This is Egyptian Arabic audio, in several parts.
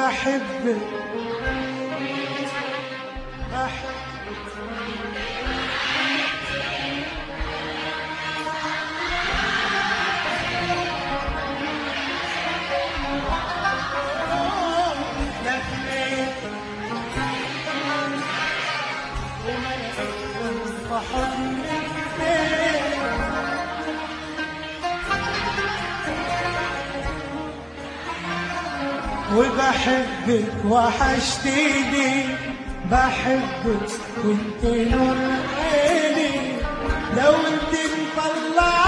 وبحبك بحبك لفيت وحضنك فين وبحبك وحشتيني بحبك وانت نور عيني لو انت مطلع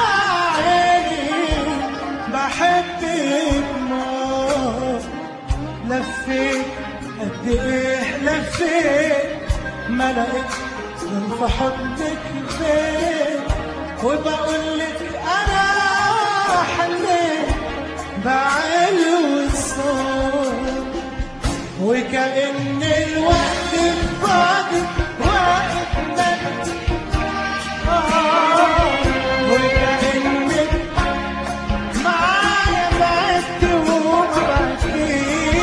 عيني بحبك موت لفيت قد ايه لفيت ما لقيت من في حضنك البيت وبقول لك انا حنيت بعلو الصوت وكأن الوقت بعدك وقت مد آه وكأنك معايا بعدت وبعدتي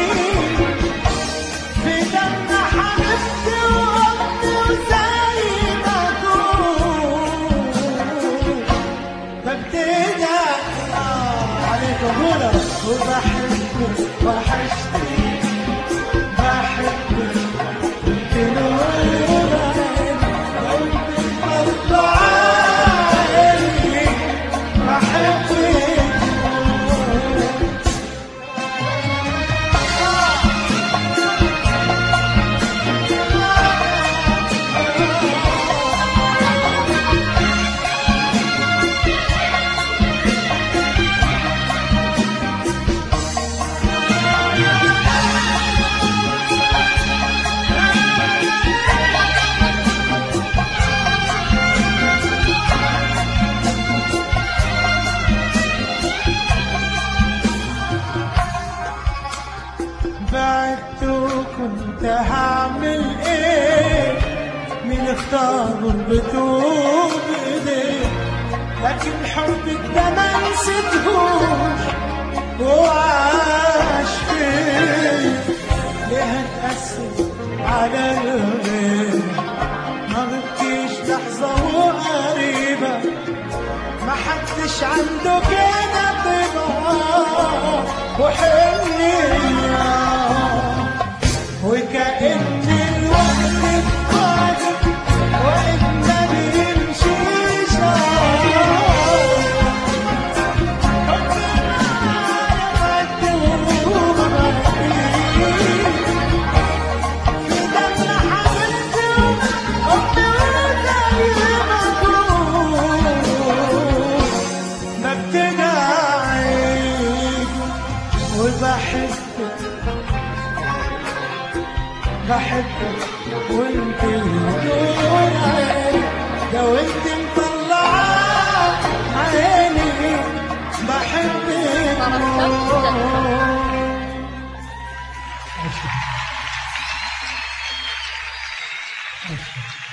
في دم حبيبتي وأمي وزي ما أكون ببتدى آه عليكم هنا وبحبك وحشتي بحبك انت نور عيني قلبي طلع عيني بحبك بعدت وكنت هعمل ايه مين اختار غربته بايديه لكن حبك ده ما نسيتهوش وعاش فيه ليه هتقسم على الغير ما بكيش لحظة وقريبة ما حدش عنده كده طيبة وحنية وكأن الوقت بعدك وقت ما بيمشيش وبحبك بحبك وانت نور عيني لو انت مطلعة عيني بحبك Thank you.